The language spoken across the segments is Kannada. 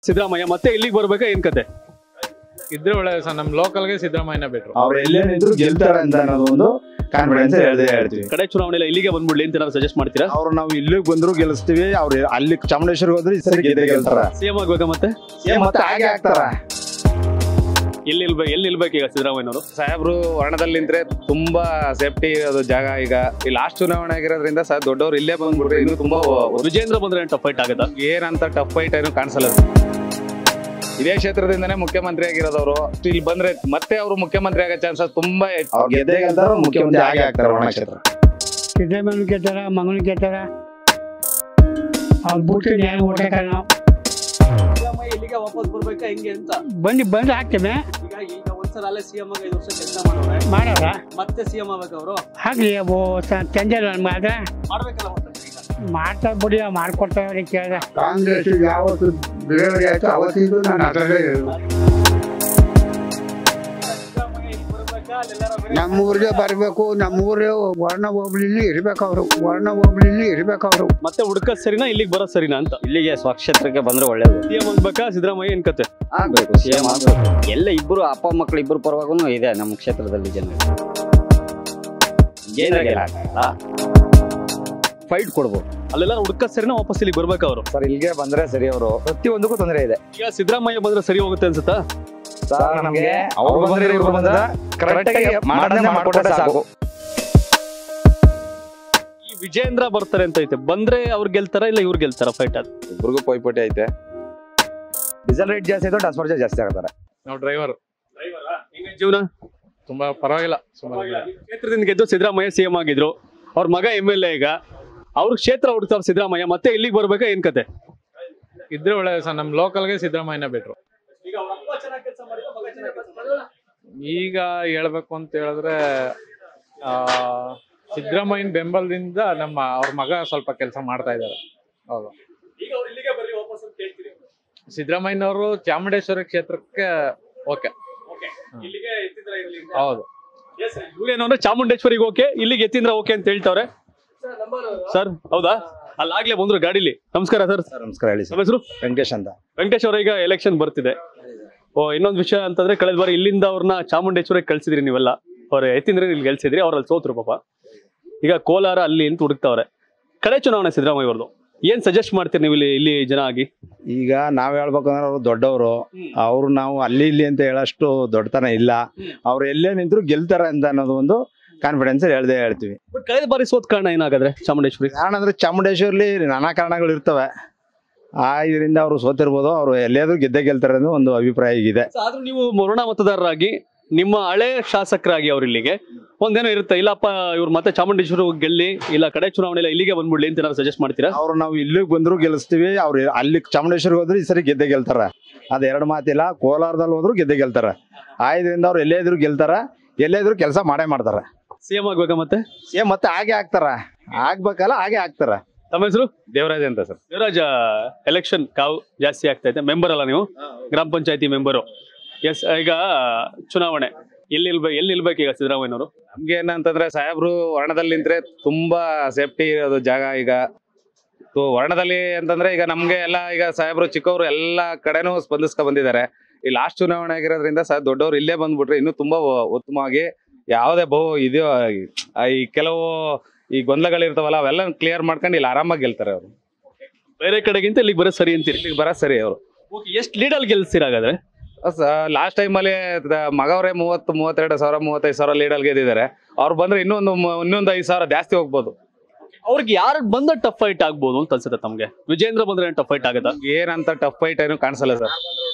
ಸಿದ್ದರಾಮಯ್ಯ ಮತ್ತೆ ಇಲ್ಲಿಗೆ ಬರ್ಬೇಕಾ ಏನ್ ಕತೆ ಇದ್ರೆ ಒಳ್ಳೆಯದು ಸರ್ ನಮ್ಮ ಲೋಕಲ್ಗೆ ಸಿದ್ದರಾಮಯ್ಯನ ಬಿಟ್ರು ಅವ್ರು ಎಲ್ಲೇ ನಿಂತ್ರು ಗೆಲ್ತಾರೆ ಅಂತ ಅನ್ನೋದು ಒಂದು ಕಾನ್ಫಿಡೆನ್ಸ್ ಹೇಳ್ದೆ ಹೇಳ್ತೀವಿ ಕಡೆ ಚುನಾವಣೆ ಇಲ್ಲಿಗೆ ಬಂದ್ಬಿಡ್ಲಿ ಅಂತ ಏನಾದ್ರು ಸಜೆಸ್ಟ್ ಮಾಡ್ತೀರಾ ಅವ್ರು ನಾವು ಇಲ್ಲಿಗೆ ಬಂದ್ರು ಗೆಲ್ಲಿಸ್ತೀವಿ ಅವ್ರು ಅಲ್ಲಿ ಚಾಮುಂಡೇಶ್ವರಿ ಹೋದ್ರೆ ಈ ಸರಿ ಗೆದ್ದೆ ಗೆಲ್ತಾರ ಸಿಎಂ ಆಗ್ಬೇಕಾ ಮತ್ತೆ ಏ ಮತ್ತೆ ಹಾಗೆ ಆಗ್ತಾರ ಎಲ್ಲಿ ನಿಲ್ಬೇಕು ಎಲ್ಲಿ ನಿಲ್ಬೇಕು ಈಗ ಸಿದ್ದರಾಮಯ್ಯನವರು ಸಾಹೇಬ್ರು ವರ್ಣದಲ್ಲಿ ನಿಂತ್ರೆ ತುಂಬಾ ಸೇಫ್ಟಿ ಇರೋದು ಜಾಗ ಈಗ ಈ ಲಾಸ್ಟ್ ಚುನಾವಣೆ ಆಗಿರೋದ್ರಿಂದ ಸರ್ ದೊಡ್ಡವ್ರು ಇಲ್ಲೇ ಬಂದ್ಬಿಟ್ರೆ ಇನ್ನು ತುಂಬಾ ವಿಜೇಂದ್ರ ಬಂದ್ರೆ ಟಫ್ ಫೈಟ್ ಆಗತ್ತಾ ಏನಂತ ಟಫ್ ಫೈಟ್ ಏನು ಕಾಣಿಸಲ್ಲ ಇದೇ ಕ್ಷೇತ್ರದಿಂದನೇ ಮುಖ್ಯಮಂತ್ರಿ ಆಗಿರೋದವರು ಇಲ್ಲಿ ಬಂದ್ರೆ ಮತ್ತೆ ಅವರು ಮುಖ್ಯಮಂತ್ರಿ ಆಗೋ ಚಾನ್ಸಸ್ ತುಂಬಾ ಹೆಚ್ಚು. ಅವ್ರು ಗೆದ್ದೆ ಗೆಲ್ತಾರ ಮುಖ್ಯಮಂತ್ರಿ ಹಾಗೆ ಆಗ್ತಾರ ಒಣ ಕ್ಷೇತ್ರ ಸಿದ್ದರಾಮಯ್ಯ ಗೆದ್ದಾರ ಮಗನ ಗೆದ್ದಾರ ಅವ್ರು ಬಿಟ್ಟು ನ್ಯಾಯ ಓಟಕ್ಕ ನಾವು ಇಲ್ಲಿಗೆ ವಾಪಸ್ ಬರ್ಬೇಕಾ ಹೆಂಗೆ ಅಂತ ಬಂದು ಬಂದು ಹಾಕ್ತೇವೆ ಈಗ ಈಗ ಒಂದ್ಸಲ ಅಲ್ಲೇ ಸಿಎಂ ಆಗಿ ಐದು ವರ್ಷ ಕೆಲಸ ಮಾಡೋರೆ ಮಾಡೋರ ಮತ್ತೆ ಸಿಎಂ ಆಗ್ಬೇಕು ಅವರು ಹಾಕ್ಲಿ ಅವು ತಂದೆ ನಮ್ಗೆ ಆದ್ರೆ ಮಾಡ್ಬೇಕಲ್ಲ ಮತ್ತೆ ಈಗ. ಮಾಡ್ತಾ ಬಿಡಿ ಮಾಡ್ಕೊಡ್ತಾವ್ರಿ ಕೇಳಿದ್ರೆ ಕಾಂಗ್ರೆಸ್ ಯಾವತ್ತು ಬೇರೆ ಆಯ್ತು ಅವತ್ತಿಂದು ನಾನು ಅದರಲ್ಲೇ ಇರೋದು ಸಿದ್ದರಾಮಯ್ಯ ಇಲ್ಲಿ ಬರ್ಬೇಕಾ ಅಲ್ಲೆಲ್ಲಾರ ಬೇರೆ ನಮ್ಮೂರಿಗೆ ಬರಬೇಕು ನಮ್ಮೂರು ವರ್ಣ ಹೋಬಳಿಲಿ ಇರ್ಬೇಕು ಅವರು ವರ್ಣ ಹೋಬಳಿಲಿ ಇರ್ಬೇಕು ಅವರು ಮತ್ತೆ ಹುಡ್ಕ ಸರಿನಾ ಇಲ್ಲಿಗೆ ಬರೋ ಸರಿನಾ ಅಂತ ಇಲ್ಲಿಗೆ ಸ್ವಕ್ಷೇತ್ರಕ್ಕೆ ಬಂದ್ರೆ ಒಳ್ಳೇದು ಸಿಎಂ ಆಗ್ಬೇಕಾ ಸಿದ್ದರಾಮಯ್ಯ ಏನ್ ಕತೆ ಆಗ್ಬೇಕು ಸಿಎಂ ಆಗ್ಬೇಕು ಎಲ್ಲ ಇಬ್ರು ಅಪ್ಪ ಮಕ್ಕಳು ಇಬ್ರು ಪರವಾಗೂ ಇದೆ ನಮ್ಮ ಕ್ಷೇತ್ರದಲ್ಲಿ ಜನ ಫೈಟ್ ಕೊಡ್ಬೋದು ಅಲ್ಲೆಲ್ಲ ಹುಡ್ಕ ಸರಿನಾ ವಾಪಸ್ ಇಲ್ಲಿಗೆ ಬರ್ಬೇಕಾ ಅವರು ಸರ್ ಇಲ್ಲಿಗೆ ಬಂದ್ರೆ ಸರಿ ಅವರು ಪ್ರತಿಯೊಂದಕ್ಕೂ ತೊಂದರೆ ಇದೆ ಈಗ ಸಿದ್ದರಾಮಯ್ಯ ಬಂದ್ರೆ ಸರಿ ಹೋಗುತ್ತೆ ಅನ್ಸುತ್ತಾ ಸರ್ ನಮ್ಗೆ ಅವ್ರು ಬಂದ್ರೆ ಇವ್ರು ಬಂದ್ರೆ ಕರೆಕ್ಟ್ ಆಗಿ ಮಾಡನ್ನೇ ಮಾಡ್ಕೊಟ್ರೆ ಸಾಕು ಈ ವಿಜೇಂದ್ರ ಬರ್ತಾರೆ ಅಂತ ಐತೆ ಬಂದ್ರೆ ಅವ್ರು ಗೆಲ್ತಾರ ಇಲ್ಲ ಇವ್ರು ಗೆಲ್ತಾರ ಫೈಟ್ ಅದು ಇಬ್ರಿಗೂ ಪೈಪೋಟಿ ಐತೆ ಡೀಸೆಲ್ ರೇಟ್ ಜಾಸ್ತಿ ಆಯ್ತು ಟ್ರಾನ್ಸ್ಫರ್ ಚಾರ್ಜ್ ಜಾಸ್ತಿ ಆಗ್ತಾರೆ ನಾವು ಡ್ರೈವರ್ ಈಗ ಜೀವನ ತುಂಬಾ ಪರವಾಗಿಲ್ಲ ಸುಮಾರು ಕ್ಷೇತ್ರದಿಂದ ಗೆದ್ದು ಸಿದ್ದರಾಮಯ್ಯ ಸಿಎಂ ಆಗಿದ್ರು ಅವ್ರ ಮಗ ಎಂ ಎಲ್ ಎ ಈಗ ಅವ್ರ ಕ್ಷೇತ್ರ ಹುಡುಕ್ತಾರ ಸಿದ್ದರಾಮಯ್ಯ ಮತ್ತೆ ಇಲ್ಲಿಗೆ ಬರ್ಬೇಕಾ ಏನ್ ಕತೆ ಇದ್ರೆ ಒಳ್ಳೆಯದು ಸರ್ ನಮ್ಮ ಲೋಕಲ್ಗೆ ಸಿದ್ದರಾಮಯ್ಯನ ಬಿಟ್ರು ಈಗ ಹೇಳ್ಬೇಕು ಅಂತ ಹೇಳಿದ್ರೆ ಆ ಸಿದ್ದರಾಮಯ್ಯನ ಬೆಂಬಲದಿಂದ ನಮ್ಮ ಅವ್ರ ಮಗ ಸ್ವಲ್ಪ ಕೆಲಸ ಮಾಡ್ತಾ ಇದ್ದಾರೆ ಹೌದು ಸಿದ್ದರಾಮಯ್ಯನವರು ಚಾಮುಂಡೇಶ್ವರಿ ಕ್ಷೇತ್ರಕ್ಕೆ ಓಕೆ ಹೌದು ಇವ್ರೇನು ಅಂದ್ರೆ ಚಾಮುಂಡೇಶ್ವರಿಗೆ ಓಕೆ ಇಲ್ಲಿಗೆ ಎತ್ತಿಂದ್ರ ಓಕೆ ಅಂತ ಹೇಳ್ತಾವ್ರೆ ಸರ್ ಹೌದಾ ಅಲ್ಲಾಗ್ಲೇ ಬಂದ್ರು ಗಾಡಿಲಿ ನಮಸ್ಕಾರ ಸರ್ ಸರ್ ನಮಸ್ಕಾರ ಹೇಳಿ ಸರ್ ನಮ್ಮ ಹೆಸರು ವೆಂಕಟೇಶ್ ಅಂತ ವೆಂಕಟೇಶ್ ಅವರ ಈಗ ಎಲೆಕ್ಷನ್ ಬರ್ತಿದೆ ಓ ಇನ್ನೊಂದು ವಿಷಯ ಅಂತಂದ್ರೆ ಕಳೆದ ಬಾರಿ ಇಲ್ಲಿಂದ ಅವ್ರನ್ನ ಚಾಮುಂಡೇಶ್ವರಿಗೆ ಕಳ್ಸಿದ್ರಿ ನೀವೆಲ್ಲ ಅವ್ರ ಎತ್ತಿಂದ್ರೆ ಇಲ್ಲಿ ಗೆಲ್ಸಿದ್ರಿ ಅವ್ರಲ್ಲಿ ಸೋತ್ರು ಪಾಪ ಈಗ ಕೋಲಾರ ಅಲ್ಲಿ ಅಂತ ಹುಡುಕ್ತಾವ್ರೆ ಕಡೆ ಚುನಾವಣೆ ಸಿದ್ದರಾಮಯ್ಯ ಅವ್ರದ್ದು ಏನ್ ಸಜೆಸ್ಟ್ ಮಾಡ್ತೀರಿ ನೀವು ಇಲ್ಲಿ ಇಲ್ಲಿ ಜನ ಆಗಿ ಈಗ ನಾವ್ ಹೇಳ್ಬೇಕಂದ್ರೆ ಅವ್ರು ದೊಡ್ಡವರು ಅವ್ರು ನಾವು ಅಲ್ಲಿ ಇಲ್ಲಿ ಅಂತ ಹೇಳಷ್ಟು ದೊಡ್ಡತನ ಇಲ್ಲ ಅವ್ರು ಎಲ್ಲೇ ನಿಂತ್ರು ಗೆಲ್ತಾರೆ ಅಂತ ಅನ್ನೋದು ಒಂದು ಕಾನ್ಫಿಡೆನ್ಸ್ ಹೇಳ್ದೆ ಹೇಳ್ತೀವಿ ಬಟ್ ಕಳೆದ ಬಾರಿ ಸೋತ್ ಕಾರಣ ಏನಾಗಾದ್ರೆ ಚಾಮುಂಡೇಶ್ವರಿ ಕಾರಣ ಅಂದ್ರೆ ಚಾಮುಂಡೇಶ್ವರಿ ನಾನಾ ಕಾರಣಗಳು ಇರ್ತವೆ ಆ ಇದರಿಂದ ಅವರು ಸೋತಿರ್ಬೋದು ಅವರು ಎಲ್ಲಾದ್ರೂ ಗೆದ್ದೆ ಗೆಲ್ತಾರೆ ಅನ್ನೋ ಒಂದು ಅಭಿಪ್ರಾಯ ಇದೆ ಆದ್ರೂ ನೀವು ಮರುಣ ಮತದಾರರಾಗಿ ನಿಮ್ಮ ಹಳೆ ಶಾಸಕರಾಗಿ ಅವ್ರ ಇಲ್ಲಿಗೆ ಒಂದೇನೋ ಇರುತ್ತೆ ಇಲ್ಲಪ್ಪ ಇವ್ರು ಮತ್ತೆ ಚಾಮುಂಡೇಶ್ವರಿ ಗೆಲ್ಲಿ ಇಲ್ಲ ಕಡೆ ಚುನಾವಣೆ ಇಲ್ಲಿಗೆ ಬಂದ್ಬಿಡ್ಲಿ ಅಂತ ಏನಾದ್ರು ಸಜೆಸ್ಟ್ ಮಾಡ್ತೀರಾ ಅವ್ರು ನಾವು ಇಲ್ಲಿಗೆ ಬಂದ್ರು ಗೆಲ್ಲಿಸ್ತೀವಿ ಅವ್ರು ಅಲ್ಲಿ ಚಾಮುಂಡೇಶ್ವರಿ ಹೋದ್ರೆ ಈ ಸರಿ ಗೆದ್ದೆ ಗೆಲ್ತಾರ ಅದ್ ಎರಡು ಮಾತಿಲ್ಲ ಕೋಲಾರದಲ್ಲಿ ಹೋದ್ರು ಗೆದ್ದೆ ಗೆಲ್ತಾರ ಆ ಇದರಿಂದ ಅವ್ರು ಎಲ್ಲೇ ಇದ್ರು ಗೆಲ್ತಾರ ಎಲ್ಲೇ ಇದ್ರು ಕೆಲಸ ಮಾಡೇ ಮಾಡ್ತಾರ ಸಿಎಂ ಆಗ್ಬೇಕಾ ಮತ್ತೆ ಸೇಮ್ ಮತ್ತೆ ಹಾಗೆ ಆಗ್ತಾರ ಆಗ್ಬೇಕಲ್ಲ ಹಾಗೆ ಆಗ್ತಾರ ತಮ್ಮ ಹೆಸರು ದೇವರಾಜ್ ಅಂತ ಸರ್ ದೇವರಾಜ ಎಲೆಕ್ಷನ್ ಕಾವು ಜಾಸ್ತಿ ಆಗ್ತಾ ಇದೆ ಮೆಂಬರ್ ಅಲ್ಲ ನೀವು ಗ್ರಾಮ ಪಂಚಾಯತಿ ಮೆಂಬರು ಎಸ್ ಈಗ ಚುನಾವಣೆ ಎಲ್ಲಿ ನಿಲ್ಬೇಕು ಎಲ್ಲಿ ನಿಲ್ಬೇಕು ಈಗ ಸಿದ್ದರಾಮಯ್ಯನವರು ನಮ್ಗೆ ಏನಂತಂದ್ರೆ ಸಾಹೇಬ್ರು ವರ್ಣದಲ್ಲಿ ನಿಂತ್ರೆ ತುಂಬಾ ಸೇಫ್ಟಿ ಇರೋದು ಜಾಗ ಈಗ ಸೊ ವರ್ಣದಲ್ಲಿ ಅಂತಂದ್ರೆ ಈಗ ನಮ್ಗೆ ಎಲ್ಲ ಈಗ ಸಾಹೇಬ್ರು ಚಿಕ್ಕವರು ಎಲ್ಲ ಕಡೆನೂ ಸ್ಪಂದಿಸ್ಕೊ ಬಂದಿದ್ದಾರೆ ಈ ಲಾಸ್ಟ್ ಚುನಾವಣೆ ಆಗಿರೋದ್ರಿಂದ ಸಹ ದೊಡ್ಡವ್ರು ಇಲ್ಲೇ ಬಂದ್ಬಿಟ್ರೆ ಇನ್ನೂ ತುಂಬಾ ಉ- ಉತ್ತಮವಾಗಿ ಯಾವುದೇ ಬಹು ಇದು ಈ ಕೆಲವು ಈ ಗೊಂದಲಗಳಿರ್ತಾವಲ್ಲ ಅವೆಲ್ಲ ಕ್ಲಿಯರ್ ಮಾಡ್ಕೊಂಡು ಇಲ್ಲಿ ಆರಾಮಾಗಿ ಗೆಲ್ತಾರೆ ಅವರು ಬೇರೆ ಕಡೆಗಿಂತ ಇಲ್ಲಿಗೆ ಬರೋ ಸರಿ ಅಂತೀರಿ ಇಲ್ಲಿಗೆ ಬರ ಸರಿ ಅವರು ಎಷ್ಟು ಲೀಡಲ್ಲಿ ಗೆಲ್ಸ್ತೀರ ಹಾಗಾದ್ರೆ ಲಾಸ್ಟ್ ಟೈಮಲ್ಲಿ ಮಗವರೇ ಮೂವತ್ತು ಮೂವತ್ತೆರಡು ಸಾವಿರ ಮೂವತ್ತೈದು ಸಾವಿರ ಲೀಡಲ್ ಗೆದ್ದಿದ್ದಾರೆ ಅವ್ರು ಬಂದ್ರೆ ಇನ್ನೊಂದು ಮ- ಇನ್ನೊಂದು ಐದು ಸಾವಿರ ಜಾಸ್ತಿ ಹೋಗ್ಬೋದು ಅವ್ರಿಗೆ ಯಾರು ಬಂದ ಟಫ್ ಫೈಟ್ ಆಗ್ಬೋದು ಅಂತ ಅನ್ಸುತ್ತೆ ತಮ್ಗೆ ವಿಜೇಂದ್ರ ಬಂದ್ರೆ ಟಫ್ ಫೈಟ್ ಆಗತ್ತಾ ಏನಂತ ಟಫ್ ಫೈಟ್ ಏನು ಕಾಣಿಸಲ್ಲ ಸರ್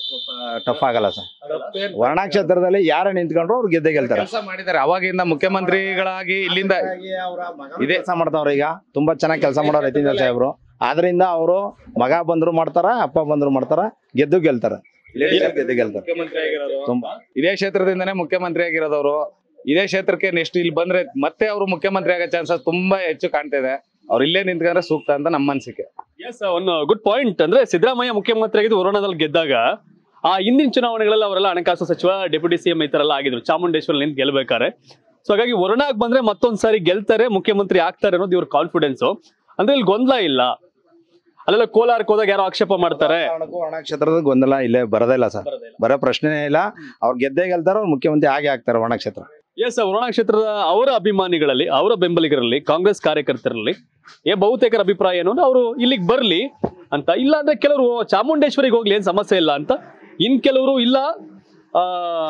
ಟಫ್ ಆಗಲ್ಲ ಸರ್ ವರ್ಣ ಕ್ಷೇತ್ರದಲ್ಲಿ ಯಾರೇ ನಿಂತ್ಕೊಂಡ್ರು ಅವ್ರು ಗೆದ್ದೆ ಗೆಲ್ತಾರೆ ಕೆಲಸ ಮಾಡಿದ್ದಾರೆ ಅವಾಗಿಂದ ಮುಖ್ಯಮಂತ್ರಿಗಳಾಗಿ ಇಲ್ಲಿಂದ ಇದೇ ಕೆಲಸ ಮಾಡ್ತಾವ್ರೆ ಈಗ ತುಂಬಾ ಚೆನ್ನಾಗಿ ಕೆಲಸ ಮಾಡೋರು ಯತೀಂದ್ರ ಸಾಹೇಬ್ರು ಆದ್ರಿಂದ ಅವರು ಮಗ ಬಂದ್ರು ಮಾಡ್ತಾರ ಅಪ್ಪ ಬಂದ್ರು ಮಾಡ್ತಾರ ಗೆದ್ದು ಗೆಲ್ತಾರ ಗೆದ್ದು ಗೆಲ್ತಾರ ತುಂಬಾ ಇದೇ ಕ್ಷೇತ್ರದಿಂದನೇ ಮುಖ್ಯಮಂತ್ರಿ ಆಗಿರೋದವರು ಇದೇ ಕ್ಷೇತ್ರಕ್ಕೆ ನೆಕ್ಸ್ಟ್ ಇಲ್ಲಿ ಬಂದ್ರೆ ಮತ್ತೆ ಅವರು ಮುಖ್ಯಮಂತ್ರಿ ಆಗೋ ಚಾನ್ಸಸ್ ತುಂಬಾ ಹೆಚ್ಚು ಕಾಣ್ತಾ ಇದೆ ಅವ್ರು ಇಲ್ಲೇ ನಿಂತ್ಕೊಂಡ್ರೆ ಸೂಕ್ತ ಅಂತ ನಮ್ಮ ಅನ್ಸಿಕೆ ಎಸ್ ಒಂದು ಗುಡ್ ಪಾಯಿಂಟ್ ಅಂದ್ರೆ ಸಿದ್ದರಾಮಯ್ಯ ಮುಖ್ಯಮಂತ್ರಿ ಆಗಿದ್ದು ವರುಣದಲ್ಲಿ ಗೆದ್ದಾಗ ಆ ಹಿಂದಿನ ಚುನಾವಣೆಗಳೆಲ್ಲ ಅವರೆಲ್ಲ ಹಣಕಾಸು ಸಚಿವ ಡೆಪ್ಯೂಟಿ ಸಿಎಂ ಈ ತರ ಎಲ್ಲ ಆಗಿದ್ರು ಚಾಮುಂಡೇಶ್ವರಿ ನಿಂತು ಗೆಲ್ಬೇಕಾರೆ ಸೊ ಹಾಗಾಗಿ ವರುಣಾಗ್ ಬಂದ್ರೆ ಮತ್ತೊಂದ್ ಸಾರಿ ಗೆಲ್ತಾರೆ ಮುಖ್ಯಮಂತ್ರಿ ಆಗ್ತಾರೆ ಅನ್ನೋದು ಇವ್ರ ಕಾನ್ಫಿಡೆನ್ಸ್ ಅಂದ್ರೆ ಇಲ್ಲಿ ಗೊಂದಲ ಇಲ್ಲ ಅಲ್ಲೆಲ್ಲ ಕೋಲಾರಕ್ಕೆ ಹೋದಾಗ ಯಾರೋ ಆಕ್ಷೇಪ ಮಾಡ್ತಾರೆ ಕಾರಣಕ್ಕೂ ವರ್ಣ ಕ್ಷೇತ್ರದ ಗೊಂದಲ ಇಲ್ಲೇ ಬರೋದೇ ಇಲ್ಲ ಸರ್ ಬರೋ ಪ್ರಶ್ನೆನೇ ಇಲ್ಲ ಅವ್ರು ಗೆದ್ದೇ ಗೆಲ್ತಾರ ಅವ್ರು ಮುಖ್ಯಮಂತ್ರಿ ಆಗಿ ಆಗ್ತಾರೆ ವರ್ಣ ಕ್ಷೇತ್ರ ಎಸ್ ವರುಣಾ ಕ್ಷೇತ್ರದ ಅವರ ಅಭಿಮಾನಿಗಳಲ್ಲಿ ಅವರ ಬೆಂಬಲಿಗರಲ್ಲಿ ಕಾಂಗ್ರೆಸ್ ಕಾರ್ಯಕರ್ತರಲ್ಲಿ ಏ ಬಹುತೇಕರ ಅಭಿಪ್ರಾಯ ಏನು ಅಂದ್ರೆ ಅವರು ಇಲ್ಲಿಗೆ ಬರ್ಲಿ ಅಂತ ಇಲ್ಲ ಅಂದ್ರೆ ಕೆಲವರು ಚಾಮುಂಡೇಶ್ವರಿಗೆ ಹೋಗ್ಲಿ ಏನ್ ಸಮಸ್ಯೆ ಇಲ್ಲ ಅಂತ ಇನ್ ಕೆಲವರು ಇಲ್ಲ ಆ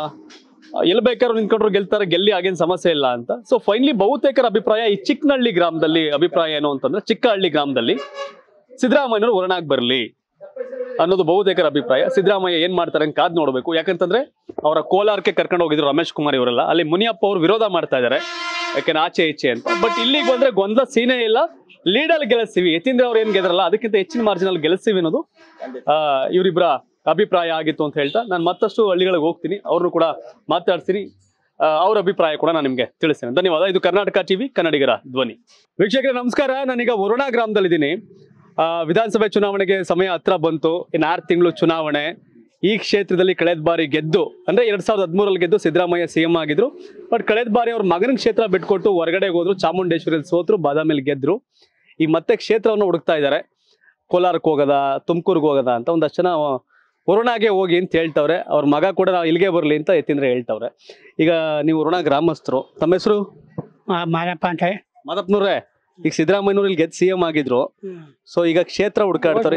ಎಲ್ಲಿ ಬೇಕಾದ್ರೂ ನಿಂತ್ಕೊಂಡ್ರು ಗೆಲ್ತಾರೆ ಗೆಲ್ಲಿ ಆಗೇನ್ ಸಮಸ್ಯೆ ಇಲ್ಲ ಅಂತ ಸೊ ಫೈನಲಿ ಬಹುತೇಕರ ಅಭಿಪ್ರಾಯ ಈ ಚಿಕ್ಕನಹಳ್ಳಿ ಗ್ರಾಮದಲ್ಲಿ ಅಭಿಪ್ರಾಯ ಏನು ಅಂತಂದ್ರೆ ಚಿಕ್ಕಹಳ್ಳಿ ಗ್ರಾಮದಲ್ಲಿ ಸಿದ್ದರಾಮಯ್ಯನವರು ವರ್ಣಾಗ್ ಬರ್ಲಿ ಅನ್ನೋದು ಬಹುತೇಕರ ಅಭಿಪ್ರಾಯ ಸಿದ್ದರಾಮಯ್ಯ ಏನ್ ಮಾಡ್ತಾರೆ ಅಂತ ಕಾದ್ ನೋಡ್ಬೇಕು ಯಾಕಂತಂದ್ರೆ ಅವರ ಕೋಲಾರಕ್ಕೆ ಕರ್ಕೊಂಡು ಹೋಗಿದ್ರು ರಮೇಶ್ ಕುಮಾರ್ ಇವರೆಲ್ಲ ಅಲ್ಲಿ ಮುನಿಯಪ್ಪ ಅವರು ವಿರೋಧ ಮಾಡ್ತಾ ಇದ್ದಾರೆ ಯಾಕೆಂದ್ರೆ ಆಚೆ ಈಚೆ ಅಂತ ಬಟ್ ಇಲ್ಲಿಗೆ ಬಂದ್ರೆ ಗೊಂದಲ ಸೀನೆ ಇಲ್ಲ ಲೀಡಲ್ಲಿ ಗೆಲ್ಲಿಸ್ತೀವಿ ಯತೀಂದ್ರ ಅವ್ರು ಏನ್ ಗೆದ್ರಲ್ಲ ಅದಕ್ಕಿಂತ ಹೆಚ್ಚಿನ ಮಾರ್ಜಿನಲ್ಲಿ ಗೆಲ್ಲಿಸ್ತೀವಿ ಅನ್ನೋದು ಆ, ಇವರಿಬ್ಬರ ಅಭಿಪ್ರಾಯ ಆಗಿತ್ತು ಅಂತ ಹೇಳ್ತಾ ನಾನು ಮತ್ತಷ್ಟು ಹಳ್ಳಿಗಳಿಗೆ ಹೋಗ್ತೀನಿ ಅವ್ರನ್ನು ಕೂಡ ಮಾತಾಡ್ತೀನಿ ಆ, ಅವ್ರ ಅಭಿಪ್ರಾಯ ಕೂಡ ನಾನು ನಿಮ್ಗೆ ತಿಳಿಸ್ತೇನೆ ಧನ್ಯವಾದ ಇದು ಕರ್ನಾಟಕ ಟಿವಿ ಕನ್ನಡಿಗರ ಧ್ವನಿ ವೀಕ್ಷಕರೇ ನಮಸ್ಕಾರ ನಾನೀಗ ವರುಣಾ ಗ್ರಾಮದಲ್ಲಿದ್ದೀನಿ ಆ, ವಿಧಾನಸಭೆ ಚುನಾವಣೆಗೆ ಸಮಯ ಹತ್ರ ಬಂತು ಇನ್ನು ಆರು ತಿಂಗಳು ಚುನಾವಣೆ ಈ ಕ್ಷೇತ್ರದಲ್ಲಿ ಕಳೆದ ಬಾರಿ ಗೆದ್ದು ಅಂದ್ರೆ ಎರಡ್ ಸಾವಿರದ ಹದಿಮೂರಲ್ಲಿ ಗೆದ್ದು ಸಿದ್ದರಾಮಯ್ಯ ಸಿಎಂ ಆಗಿದ್ರು ಬಟ್ ಕಳೆದ ಬಾರಿ ಅವ್ರ ಮಗನ ಕ್ಷೇತ್ರ ಬಿಟ್ಕೊಟ್ಟು ಹೊರಗಡೆ ಹೋದ್ರು ಚಾಮುಂಡೇಶ್ವರಿಯಲ್ಲಿ ಸೋತ್ರು ಬಾದಾಮಿಯಲ್ಲಿ ಗೆದ್ರು ಈಗ ಮತ್ತೆ ಕ್ಷೇತ್ರವನ್ನು ಹುಡುಕ್ತಾ ಇದ್ದಾರೆ ಕೋಲಾರಕ್ಕೆ ಹೋಗದ ತುಮಕೂರ್ಗೆ ಹೋಗದ ಅಂತ ಒಂದಷ್ಟು ಜನ ವರುಣಾಗೆ ಹೋಗಿ ಅಂತ ಹೇಳ್ತವ್ರೆ ಅವ್ರ ಮಗ ಕೂಡ ನಾವು ಇಲ್ಲಿಗೆ ಬರಲಿ ಅಂತ ಯತೀಂದ್ರ ಹೇಳ್ತವ್ರೆ ಈಗ ನೀವು ವರುಣಾ ಗ್ರಾಮಸ್ಥರು ತಮ್ಮ ಹೆಸರು ಮಾರಪ್ಪ ಅಂತ ಮಾದಪ್ಪನವ್ರೆ ಈಗ ಸಿದ್ದರಾಮಯ್ಯನವ್ರು ಇಲ್ಲಿ ಗೆದ್ದು ಸಿಎಂ ಆಗಿದ್ರು ಸೊ ಈಗ ಕ್ಷೇತ್ರ ಹುಡುಕಾಡ್ತಾರೆ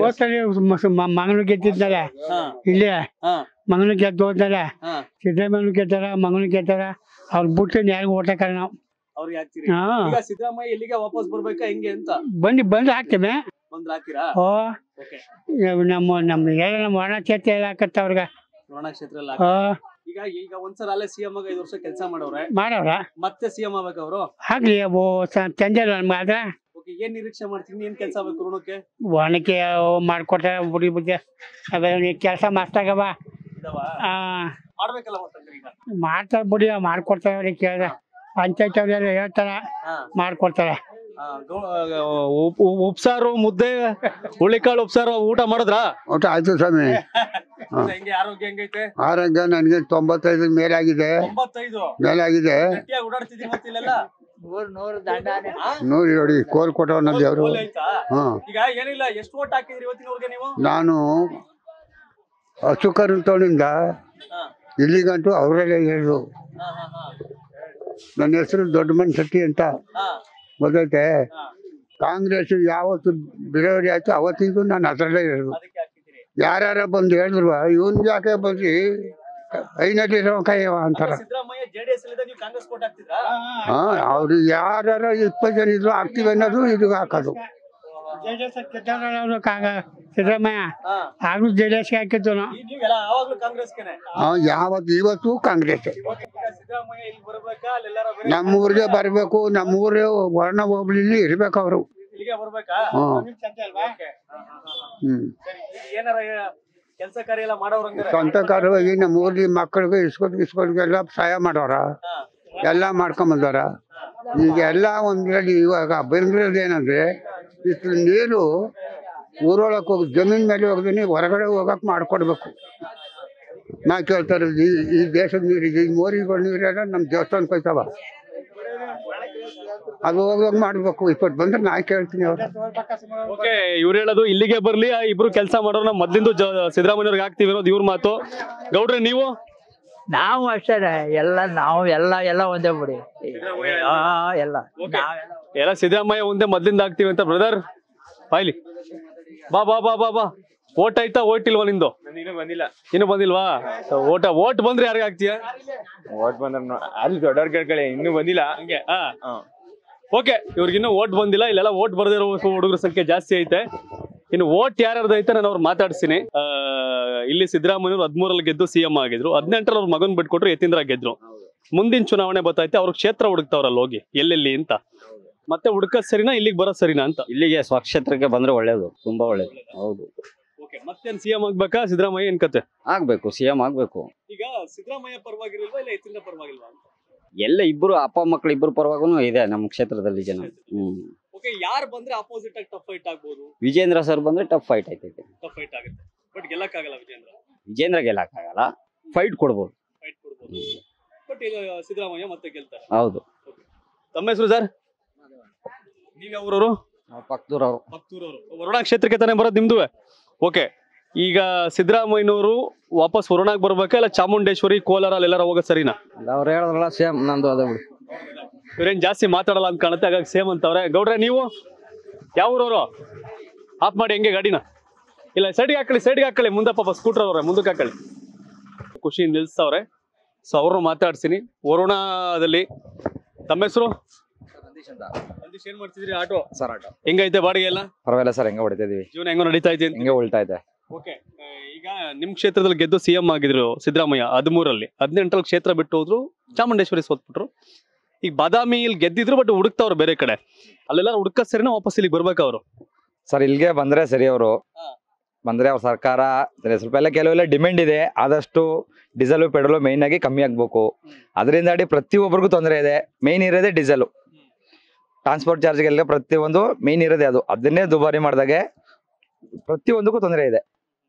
ಮಗನು ಗೆದ್ದಿದ್ದಾರೆ ಇಲ್ಲಿ ಮಗನು ಗೆದ್ದು ಹೋದ್ನಲ್ಲ ಹಾ. ಸಿದ್ದರಾಮಯ್ಯ ಗೆದ್ದಾರ ಮಗನು ಗೆದ್ದಾರ ಅವ್ರು ಬಿಟ್ಟು ಯಾರಿಗೂ ಓಟಕ್ಕಲ್ಲ ನಾವು ಅವ್ರಿಗೆ ಹಾಕ್ತೀರಿ ಹಾ ಈಗ ಸಿದ್ದರಾಮಯ್ಯ ಇಲ್ಲಿಗೆ ವಾಪಸ್ ಬರ್ಬೇಕಾ ಹೆಂಗೆ ಅಂತ ಬಂದು ಬಂದು ಹಾಕ್ತೇವೆ ಬಂದ್ ಹಾಕಿರಾ ಓ ಓಕೆ ಇವ್ ನಮ್ಮ ನಮ್ಮ ಎಲ್ಲ ನಮ್ಮ ಒಣ ಚೇತಿ ಎಲ್ಲ ಹಾಕತ್ತ ಅವ್ರಿಗೆ ವರುಣಾ ಕ್ಷೇತ್ರ ಎಲ್ಲ ಓ ಈಗ ಈಗ ಒಂದ್ಸಲ ಅಲ್ಲೇ ಸಿಎಂ ಆಗ ಐದು ವರ್ಷ ಕೆಲಸ ಮಾಡವ್ರೆ ಮಾಡವ್ರ ಮತ್ತೆ ಸಿಎಂ ಆಗ್ಬೇಕು ಅವರು ಆಗ್ಲಿ ಓ ತಂದೆ ನಮ್ಗೆ ಆದ್ರೆ ಓಕೆ ಏನ್ ನಿರೀಕ್ಷೆ ಮಾಡ್ತೀನಿ ಏನ್ ಕೆಲಸ ಆಗ್ಬೇಕು ಋಣಕ್ಕೆ ಒಣಕ್ಕೆ ಮಾಡ್ಕೊಟ್ಟಾರ ಬುಡಿ ಬುದ್ಧಿ ಅವೆಲ್ಲ ಕೆಲಸ ಮಸ್ತಾಗವ ಆ ಮಾಡ್ಬೇಕಲ್ಲ ಮತ್ತೆ ಈಗ ಮಾಡ್ತಾರ ಬಿಡಿ ಮಾಡ್ಕೊಡ್ತಾರ ಅವ್ರಿಗೆ ಕೇಳಿದ್ರೆ ಪಂಚಾಯತ್ ಅವ್ರೆಲ್ಲ ಹೇಳ್ತಾರ ಹಾ. ಮಾಡ್ಕೊಡ್ತಾರೆ ಆ, ಗೌ- ಆ, ಉಪ್- ಉಪ್- ಉಪ್ಸಾರು ಮುದ್ದೆ ಹುಳಿಕಾಳು ಉಪ್ಸಾರು ಊಟ ಮಾಡಿದ್ರಾ ಊಟ ಆಯ್ತು ಸ್ವಾಮಿ ಹೆಂಗೆ ಆರೋಗ್ಯ ಹೆಂಗೈತೆ ಆರೋಗ್ಯ ನನಗೆ ತೊಂಬತ್ತೈದು ಮೇಲಾಗಿದೆ ತೊಂಬತ್ತೈದು ಮೇಲಾಗಿದೆ ಗಟ್ಟಿಯಾಗಿ ಓಡಾಡ್ತಿದೀನಿ ಮತ್ತೆ ಇಲ್ಲೆಲ್ಲ ನೋಡಿ ನೋಡಿ ಕೋಲ್ ಕೊಟ್ಟವನ ದೇವರು ಕೋಲ್ ಆಯ್ತಾ? ಹಾ ಈಗ ಏನಿಲ್ಲ ಎಷ್ಟು ಓಟ್ ಹಾಕಿದ್ರಿ ಇವತ್ತಿನವರೆಗೆ ನೀವು ನಾನು ಹಸು ಕರುತವನಿಂದ ಹಾ. ಇಲ್ಲಿಗಂಟು ಅವರಲ್ಲೇ ಹೇಳು ಹಾ, ಹಾ, ಹಾ. ನನ್ನ ಹೆಸರು ದೊಡ್ಡ ಮನ್ ಶೆಟ್ಟಿ ಅಂತ ಹಾ, ಗೊತ್ತೈತೆ ಹಾ. ಕಾಂಗ್ರೆಸ್ ಯಾವತ್ತು ಬಿಡುಗಡೆ ಆಯ್ತು ಅವತ್ತಿಂದು ನಾನು ಅದರಲ್ಲೇ ಹೇಳು ಅದಕ್ಕೆ ಹಾಕಿದ್ದೀರಿ ಯಾರ್ಯಾರ ಬಂದು ಹೇಳಿದ್ರು ಇವನ್ ಯಾಕೆ ಬಂದ್ರಿ ಐನಲ್ಲಿರೋ ಕೈಯವ ಅಂತಾರ ಸಿದ್ದರಾಮಯ್ಯ ಜೆಡಿಎಸ್ ಅಲ್ಲಿ ನೀವು ಕಾಂಗ್ರೆಸ್ ಕೋಟ್ ಹಾಕ್ತಿದ್ರಾ ಹಾ ಅವ್ರು ಯಾರ್ಯಾರ ಇಪ್ಪತ್ತು ಜನ ಇದ್ರು ಆಗ್ತೀವಿ ಅನ್ನೋದು ಇದು ಹಾಕೋದು ಅವರು ಕಾಗ ಸಿದ್ದರಾಮಯ್ಯ ಹಾ. ಆಗ್ಲೂ ಜೆ ಡಿ ಎಸ್ಗೆ ಹಾಕಿದ್ದು ನಾವು ಈ- ನೀವೆಲ್ಲ ಯಾವಾಗ್ಲೂ ಕಾಂಗ್ರೆಸ್ಗೆನೆ ಆ, ಯಾವತ್ತು ಇವತ್ತು ಕಾಂಗ್ರೆಸ್ ಈಗ ಸಿದ್ದರಾಮಯ್ಯ ಇಲ್ಲಿ ಬರ್ಬೇಕಾ ಅಲ್ಲೆಲ್ಲಾರ ಬೇರೆ ನಮ್ಮೂರಿಗೆ ಬರಬೇಕು ನಮ್ಮೂರೇ ವರ್ಣ ಹೋಬಳಿಲಿ ಇರ್ಬೇಕು ಅವರು ಇಲ್ಲಿಗೆ ಬರ್ಬೇಕಾ ಹ್ಮ್ ಓಕೆ. ಹಾ, ಹಾ, ಹಾ, ಹಾ. ಹ್ಮ್ ಸರಿ ಈಗ ಏನಾರ ಕೆಲಸ ಕಾರ್ಯ ಎಲ್ಲ ಮಾಡೋರಂಗಾರೆ ಸ್ವಂತ ಕಾರವಾಗಿ ನಮ್ಮ ಊರ್ಲಿ ಮಕ್ಕಳಿಗೆ ಇಸ್ಕೊಟ್ ಇಸ್ಕೊಟ್ಗೆಲ್ಲ ಸಹಾಯ ಮಾಡೋರ ಎಲ್ಲ ಮಾಡ್ಕೊಂಬಂದಾರ ಈಗ ಎಲ್ಲ ಒಂದ್ರಲ್ಲಿ ಇವಾಗ ಬೆಂಗಳೂರಲ್ಲಿ ಏನಂದ್ರೆ ಇಷ್ಟು ನೀರು ಊರೊಳಗೆ ಹೋಗಿ ಜಮೀನ್ ಮೇಲೆ ಹೋಗ್ದೇನೆ ಹೊರಗಡೆ ಹೋಗಕ್ ಮಾಡ್ಕೊಡ್ಬೇಕು ನಾ ಕೇಳ್ತಾ ಇರೋದು ಈ ಈ ದೇಶದ ನೀರಿಗೆ ಈ ಮೋರಿಗಳ ನೀರೆಲ್ಲ ನಮ್ಮ ದೇವಸ್ಥಾನಕ್ಕೆ ಹೋಯ್ತಾವ ಅದು ಹೋಗೋಗಿ ಮಾಡ್ಬೇಕು ಇಪ್ಪತ್ತು ಬಂದ್ರೆ ನಾ ಕೇಳ್ತೀನಿ ಅವ್ರು ಓಕೆ ಇವ್ರು ಹೇಳೋದು ಇಲ್ಲಿಗೆ ಬರ್ಲಿ ಆ ಇಬ್ರು ಕೆಲಸ ಮಾಡೋರು ನಾವು ಮೊದ್ಲಿಂದ ಸಿದ್ದರಾಮಯ್ಯವ್ರಿಗೆ ಹಾಕ್ತಿವಿ ಅನ್ನೋದು ಇವ್ರ ಮಾತು ಗೌಡ್ರೆ ನೀವು ನಾವು ಅಷ್ಟೇ ಎಲ್ಲ ನಾವು ಎಲ್ಲ ಎಲ್ಲ ಒಂದೇ ಬಿಡಿ ಆ, ಎಲ್ಲ Okay. ಎಲ್ಲ ಸಿದ್ದರಾಮಯ್ಯ ಒಂದೇ ಮೊದ್ಲಿಂದ ಹಾಕ್ತಿವಿ ಅಂತ ಬ್ರದರ್ ಬಾಯ್ಲಿ ಬಾ ಬಾ ಬಾ ಬಾ ಬಾ ಓಟ್ ಆಯ್ತಾ ಓಟ್ ಇಲ್ವಾ ನಿಂದು ಇನ್ನೂ ಬಂದಿಲ್ಲ ಇನ್ನು ಬಂದಿಲ್ವಾ ಓಟ ಓಟ್ ಬಂದ್ರೆ ಯಾರಿಗೆ ಹಾಕ್ತೀಯ ಓಟ್ ಬಂದ್ರ ಅಲ್ಲಿ ದೊಡ್ಡವ್ರ ಕೇಳ್ಕೊಳ್ಳಿ ಇನ್ನೂ ಬಂದಿಲ್ಲ ಹಂಗೆ ಓಕೆ ಇವ್ರಿಗಿನ್ನೂ ಓಟ್ ಬಂದಿಲ್ಲ ಇಲ್ಲೆಲ್ಲ ಓಟ್ ಬರ್ದಿರೋ ಹುಡುಗರ ಸಂಖ್ಯೆ ಜಾಸ್ತಿ ಐತೆ ಇನ್ನು ಓಟ್ ಯಾರ್ಯಾರ್ದು ಐತೆ ನಾನು ಅವ್ರು ಮಾತಾಡ್ತೀನಿ ಆ, ಇಲ್ಲಿ ಸಿದ್ದರಾಮಯ್ಯ ಹದಿಮೂರಲ್ಲಿ ಗೆದ್ದು ಸಿಎಂ ಆಗಿದ್ರು ಹದಿನೆಂಟರಲ್ಲಿ ಅವ್ರ ಮಗನ್ ಬಿಟ್ಕೊಟ್ರು ಯತೀಂದ್ರ ಗೆದ್ರು ಮುಂದಿನ ಚುನಾವಣೆ ಬರ್ತೈತೆ ಅವ್ರ ಕ್ಷೇತ್ರ ಹುಡುಕ್ತಾವ್ರಲ್ಲ ಹೋಗಿ ಎಲ್ಲೆಲ್ಲಿ ಅಂತ ಮತ್ತೆ ಹುಡುಕದ್ ಸರಿನಾ ಇಲ್ಲಿಗೆ ಬರೋದ್ ಸರಿನಾ ಅಂತ ಇಲ್ಲಿಗೆ ಸ್ವಕ್ಷೇತ್ರಕ್ಕೆ ಬಂದ್ರೆ ಒಳ್ಳೇದು ತುಂಬಾ ಒಳ್ಳೇದು ಹೌದು ಓಕೆ ಮತ್ತೇನ್ ಸಿಎಂ ಆಗ್ಬೇಕಾ ಸಿದ್ದರಾಮಯ್ಯ ಏನ್ ಕತೆ ಆಗ್ಬೇಕು ಸಿ ಎಂ ಆಗ್ಬೇಕು ಈಗ ಸಿದ್ದರಾಮಯ್ಯ ಪರವಾಗಿಲ್ವಾ ಇಲ್ಲ ಯತೀಂದ್ರ ಪರವಾಗಿಲ್ವಾ ಎಲ್ಲ ಇಬ್ರು ಅಪ್ಪ ಮಕ್ಳು ಇಬ್ರು ಪರವಾಗೂ ಇದೆ ನಮ್ಮ ಕ್ಷೇತ್ರದಲ್ಲಿ ಜನ ಹ್ಮ್ ಓಕೆ ಯಾರು ಬಂದ್ರೆ ಅಪೋಸಿಟ್ ಆಗಿ ಟಫ್ ಫೈಟ್ ಆಗ್ಬೋದು ವಿಜೇಂದ್ರ ಸರ್ ಬಂದ್ರೆ ಟಫ್ ಫೈಟ್ ಆಯ್ತೈತೆ ಟಫ್ ಫೈಟ್ ಆಗುತ್ತೆ ಬಟ್ ಗೆಲ್ಲಕ್ಕಾಗಲ್ಲ ವಿಜೇಂದ್ರ ವಿಜೇಂದ್ರ ಗೆಲ್ಲಕ್ಕಾಗಲ್ಲ ಫೈಟ್ ಕೊಡ್ಬೋದು ಫೈಟ್ ಕೊಡ್ಬೋದು ಬಟ್ ಈಗ ಸಿದ್ದರಾಮಯ್ಯ ಮತ್ತೆ ಗೆಲ್ತಾರೆ ಹೌದು ತಮ್ಮ ಹೆಸರು ಸರ್ ನೀವ್ ಯಾವ್ರವರು ಪಕ್ಕದೂರವ್ರು ವರುಣಾ ಕ್ಷೇತ್ರಕ್ಕೆ ತಾನೇ ಬರೋದು ನಿಮ್ದು ಓಕೆ ಈಗ ಸಿದ್ದರಾಮಯ್ಯನವರು ವಾಪಸ್ ವರುಣಾಗ್ ಬರ್ಬೇಕಾ ಇಲ್ಲ ಚಾಮುಂಡೇಶ್ವರಿ ಕೋಲಾರ ಅಲ್ಲೆಲ್ಲಾರ ಹೋಗೋದು ಸರಿನಾ ಅವ್ರು ಹೇಳಿದ್ರಲ್ಲ ಸೇಮ್ ನಂದು ಅದೇ ಬಿಡಿ ಇವ್ರೇನ್ ಜಾಸ್ತಿ ಮಾತಾಡಲ್ಲ ಅಂತ ಕಾಣುತ್ತೆ ಹಾಗಾಗಿ ಸೇಮ್ ಅಂತವ್ರೆ ಗೌಡ್ರೆ ನೀವು ಯಾವ ಊರವರು ಆಫ್ ಮಾಡಿ ಹೆಂಗೆ ಗಾಡಿನ ಇಲ್ಲ ಸೈಡ್ಗೆ ಹಾಕೊಳ್ಳಿ ಸೈಡ್ಗೆ ಹಾಕೊಳ್ಳಿ ಮುಂದೆ ಪಾಪ ಸ್ಕೂಟರ್ ಅವ್ರೆ ಮುಂದಕ್ಕೆ ಹಾಕೊಳ್ಳಿ ಖುಷಿ ನಿಲ್ಸ್ತವ್ರೆ ಸೊ ಅವ್ರನ್ನ ಮಾತಾಡ್ತೀನಿ ವರುಣಾದಲ್ಲಿ ತಮ್ಮ ಹೆಸರು ಏನ್ ಮಾಡ್ತಿದ್ರಿ ಆಟೋ ಸರ್ ಆಟೋ ಹೆಂಗೈತೆ ಬಾಡಿಗೆ ಎಲ್ಲ ಪರವಾಗಿಲ್ಲ ಸರ್ ಹೆಂಗ ಹೊಡಿತಾ ಇದೀವಿ ಜೀವನ ಹೆಂಗೋ ನಡೀತಾ ಇದೆ ಅಂತ ಹಿಂಗೆ ಉಳ್ತಾ ಇದೆ ಓಕೆ ಈಗ ನಿಮ್ ಕ್ಷೇತ್ರದಲ್ಲಿ ಗೆದ್ದು ಸಿಎಂ ಆಗಿದ್ರು ಸಿದ್ದರಾಮಯ್ಯ ಹದಿಮೂರಲ್ಲಿ ಹದಿನೆಂಟರಲ್ಲಿ ಕ್ಷೇತ್ರ ಬಿಟ್ಟು ಹೋದ್ರು ಚಾಮುಂಡೇಶ್ವರಿ ಸೋತ್ಬಿಟ್ರು ಈಗ ಬಾದಾಮಿ ಇಲ್ಲಿ ಗೆದ್ದಿದ್ರು ಬಟ್ ಹುಡುಕ್ತಾವ್ರು ಬೇರೆ ಕಡೆ ಅಲ್ಲೆಲ್ಲ ಹುಡುಕ ಸರಿನ ವಾಪಸ್ ಇಲ್ಲಿಗೆ ಬರ್ಬೇಕು ಅವರು ಸರ್ ಇಲ್ಲಿಗೆ ಬಂದ್ರೆ ಸರಿ ಅವರು ಬಂದ್ರೆ ಅವ್ರ ಸರ್ಕಾರ ಸರಿ, ಸ್ವಲ್ಪ ಎಲ್ಲ ಕೆಲವೆಲ್ಲ ಡಿಮ್ಯಾಂಡ್ ಇದೆ ಆದಷ್ಟು ಡೀಸೆಲ್ ಪೆಟ್ರೋಲ್ ಮೇಯ್ನ್ ಆಗಿ ಕಮ್ಮಿ ಆಗ್ಬೇಕು ಅದರಿಂದಾಡಿ ಪ್ರತಿಯೊಬ್ಬರಿಗೂ ತೊಂದರೆ ಇದೆ ಮೇಯ್ನ್ ಇರೋದೇ ಡೀಸೆಲ್ ಟ್ರಾನ್ಸ್ಪೋರ್ಟ್ ಚಾರ್ಜ್ಗೆಲ್ಲ ಪ್ರತಿಯೊಂದು ಮೇಯ್ನ್ ಇರೋದೇ ಅದು ಅದನ್ನೇ ದುಬಾರಿ ಮಾಡಿದಾಗೆ ಪ್ರತಿಯೊಂದಕ್ಕೂ ತೊಂದರೆ ಇದೆ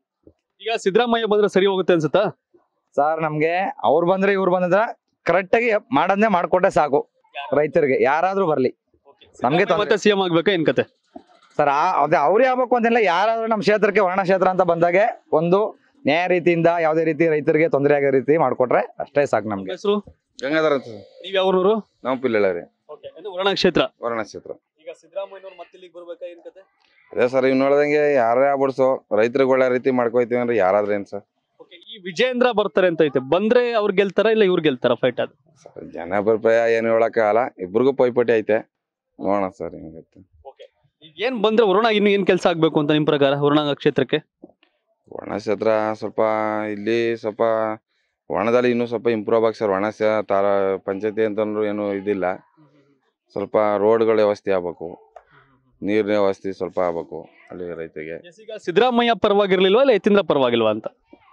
ಈಗ ಸಿದ್ದರಾಮಯ್ಯ ಬಂದ್ರೆ ಸರಿ ಹೋಗುತ್ತೆ ಅನ್ಸುತ್ತಾ ಸರ್ ನಮ್ಗೆ ಅವ್ರು ಬಂದ್ರೆ ಇವ್ರು ಬಂದ್ರೆ ಕರೆಕ್ಟ್ ಆಗಿ ಮಾಡೋದನ್ನೇ ಮಾಡ್ಕೊಟ್ರೆ ಸಾಕು ರೈತರಿಗೆ ಯಾರಾದ್ರೂ ಬರ್ಲಿ ನಮ್ಗೆ ತೊಂದ್ರೆ- ಮತ್ತೆ ಸಿಎಂ ಆಗ್ಬೇಕಾ ಏನ್ ಕತೆ ಸರ್ ಆ ಅದೇ ಅವ್ರೇ ಆಗ್ಬೇಕು ಅಂತಿಲ್ಲ ಯಾರಾದ್ರೂ ನಮ್ಮ ಕ್ಷೇತ್ರಕ್ಕೆ ವರ್ಣ ಕ್ಷೇತ್ರ ಅಂತ ಬಂದಾಗೆ ಒಂದು ನ್ಯಾಯ ರೀತಿಯಿಂದ ಯಾವುದೇ ರೀತಿ ರೈತರಿಗೆ ತೊಂದರೆ ಆಗೋ ರೀತಿ ಮಾಡ್ಕೊಟ್ರೆ ಅಷ್ಟೇ ಸಾಕು ನಮ್ಗೆ ಹೆಸರು ಗಂಗಾಧರ ಅಂತ ನೀವ್ ಯಾವ್ರೂರು ನಾವು ಪಿಲ್ಲಳ್ಳಿ ವರ್ಣ ಕ್ಷೇತ್ರ ವರ್ಣ ಕ್ಷೇತ್ರ ಈಗ ಸಿದ್ದರಾಮಯ್ಯನವ್ರು ಮತ್ತೆ ಇಲ್ಲಿಗೆ ಬರ್ಬೇಕಾ ಏನ್ ಕತೆ ಅದೇ ಸರ್ ಇವ್ ನೋಡ್ದಂಗೆ ಯಾರೇ ಆಗ್ಬಿಡ್ಸೋ ರೈತರಿಗೆ ಒಳ್ಳೆ ರೀತಿ ಮಾಡ್ಕೊಯ್ತೀವಿ ಅಂದ್ರೆ ಯಾರಾದ್ರೆ ಏನ್ ಸರ್ ಈ ವಿಜೇಂದ್ರ ಬರ್ತಾರೆ ಅಂತ ಐತೆ ಬಂದ್ರೆ ಅವ್ರು ಗೆಲ್ತಾರ ಇಲ್ಲ ಇವ್ರು ಗೆಲ್ತಾರ ಫೈಟ್ ಅದು ಜನ ಬರ್ಪಾಯ ಏನು ಹೇಳಕ್ಕಾಗಲ್ಲ ಇಬ್ರಿಗೂ ಪೈಪೋಟಿ ಐತೆ ನೋಡೋಣ ಸರ್ ಹೆಂಗೈತೆ ಈಗ ಏನ್ ಬಂದ್ರೆ ವರುಣ ಇನ್ನು ಏನ್ ಕೆಲಸ ಆಗ್ಬೇಕು ಅಂತ ನಿಮ್ ಪ್ರಕಾರ ವರುಣ ಕ್ಷೇತ್ರಕ್ಕೆ ವರ್ಣ ಕ್ಷೇತ್ರ ಸ್ವಲ್ಪ ಇಲ್ಲಿ ಸ್ವಲ್ಪ ವರ್ಣದಲ್ಲಿ ಇನ್ನೂ ಸ್ವಲ್ಪ ಇಂಪ್ರೂವ್ ಆಗಿ ಸರ್ ವರ್ಣ ಸ- ತಾರ ಪಂಚಾಯತಿ ಅಂತಂದ್ರು ಏನು ಇದಿಲ್ಲ ಸ್ವಲ್ಪ ರೋಡ್ಗಳ ವ್ಯವಸ್ಥೆ ಆಗ್ಬೇಕು ನೀರಿನ ವ್ಯವಸ್ಥೆ ಸ್ವಲ್ಪ ಆಗ್ಬೇಕು ಅಲ್ಲಿ ರೈತರಿಗೆ ಈಗ ಸಿದ್ದರಾಮಯ್ಯ ಪರವಾಗಿರ್ಲಿಲ್ವಾ ಇಲ್ಲ ಯತೀಂದ್ರ ಪರವಾಗಿಲ್ವಾ ಅಂತ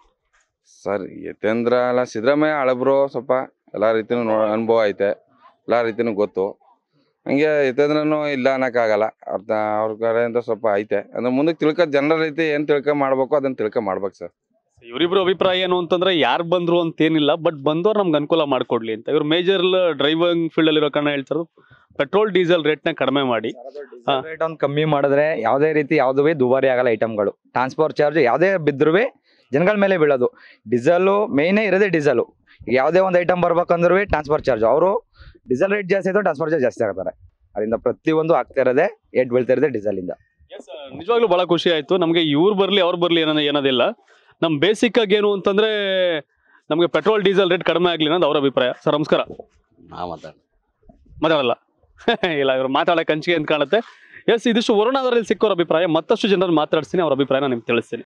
ಸರ್ ಯತೇಂದ್ರ ಅಲ್ಲ ಸಿದ್ದರಾಮಯ್ಯ ಹಳಬ್ರು ಸ್ವಲ್ಪ ಎಲ್ಲ ರೀತಿನೂ ನೋ ಅನುಭವ ಐತೆ ಎಲ್ಲ ರೀತಿನೂ ಗೊತ್ತು ಹಂಗೆ ಯತೇಂದ್ರನು ಇಲ್ಲ ಅನ್ನಕ್ಕಾಗಲ್ಲ ಅರ್ಥ ಅವ್ರ ಕಡೆಯಿಂದ ಸ್ವಲ್ಪ ಐತೆ ಅಂದ್ರೆ ಮುಂದಕ್ಕೆ ತಿಳ್ಕೊ ಜನರ ರೀತಿ ಏನ್ ತಿಳ್ಕೊ ಮಾಡ್ಬೇಕು ಅದನ್ನ ತಿಳ್ಕೊ ಮಾಡ್ಬೇಕು ಸರ್ ಇವರಿಬ್ರು ಅಭಿಪ್ರಾಯ ಏನು ಅಂತಂದ್ರೆ ಯಾರು ಬಂದ್ರು ಅಂತ ಏನಿಲ್ಲ ಬಟ್ ಬಂದವ್ರು ನಮ್ಗೆ ಅನುಕೂಲ ಮಾಡ್ಕೊಡ್ಲಿ ಅಂತ ಇವ್ರು ಮೇಜರ್ ಡ್ರೈವಿಂಗ್ ಫೀಲ್ಡ್ ಅಲ್ಲಿ ಇರೋ ಕಾರಣ ಹೇಳ್ತಾರೆ ಪೆಟ್ರೋಲ್ ಡೀಸೆಲ್ ರೇಟ್ ನ ಕಡಿಮೆ ಮಾಡಿ ಹಾ. ರೇಟ್ ಒಂದು ಕಮ್ಮಿ ಮಾಡಿದ್ರೆ ಯಾವುದೇ ರೀತಿ ಯಾವುದೇ ದುಬಾರಿ ಆಗಲ್ಲ ಐಟಮ್ಗಳು ಟ್ರಾನ್ಸ್ಪೋರ್ಟ್ ಚಾರ್ಜ್ ಯಾವುದೇ ಬಿದ್ದರೂ ಜನಗಳ ಮೇಲೆ ಬೀಳೋದು ಡೀಸೆಲ್ಲು ಮೇಯ್ನೇ ಇರೋದೇ ಡೀಸೆಲು ಈಗ ಯಾವುದೇ ಒಂದು ಐಟಮ್ ಬರ್ಬೇಕಂದ್ರೂ ಟ್ರಾನ್ಸ್ಪೋರ್ಟ್ ಚಾರ್ಜ್ ಅವರು ಡೀಸೆಲ್ ರೇಟ್ ಜಾಸ್ತಿ ಆಯ್ತು ಟ್ರಾನ್ಸ್ಪೋರ್ಟ್ ಚಾರ್ಜ್ ಜಾಸ್ತಿ ಆಗ್ತಾರೆ ಅದರಿಂದ ಪ್ರತಿಯೊಂದು ಆಗ್ತಾ ಇರೋದೇ ಏಟ್ ಬೀಳ್ತಾ ಇರೋದೇ ಡೀಸೆಲಿಂದ ನಿಜವಾಗ್ಲೂ ಬಹಳ ಖುಷಿ ಆಯ್ತು ನಮಗೆ ಇವ್ರು ಬರ್ಲಿ ಅವ್ರು ಬರ್ಲಿ ಏನೋ ಏನೋದಿಲ್ಲ ನಮ್ ಬೇಸಿಕ್ ಆಗಿ ಏನು ಅಂತಂದ್ರೆ ನಮಗೆ ಪೆಟ್ರೋಲ್ ಡೀಸೆಲ್ ರೇಟ್ ಕಡಿಮೆ ಆಗ್ಲಿ ಅನ್ನೋದು ಅವ್ರ ಅಭಿಪ್ರಾಯ ಸರ್ ನಮಸ್ಕಾರ ನಾ ಮಾತಾಡ ಮಾತಾಡಲ್ಲ ಇಲ್ಲ ಇವ್ರು ಮಾತಾಡಕ್ಕೆ ಹಂಚಿಕೆ ಅಂತ ಕಾಣುತ್ತೆ ಎಸ್ ಇದಿಷ್ಟು ವರುಣಾದಲ್ಲಿ ಸಿಕ್ಕೋರ ಅಭಿಪ್ರಾಯ ಮತ್ತಷ್ಟು ಜನರನ್ನು ಮಾತಾಡ್ತೀನಿ ಅವ್ರ ಅಭಿಪ್ರಾಯನ ನಿಮ್ಗೆ ತಿಳಿಸ್ತೀನಿ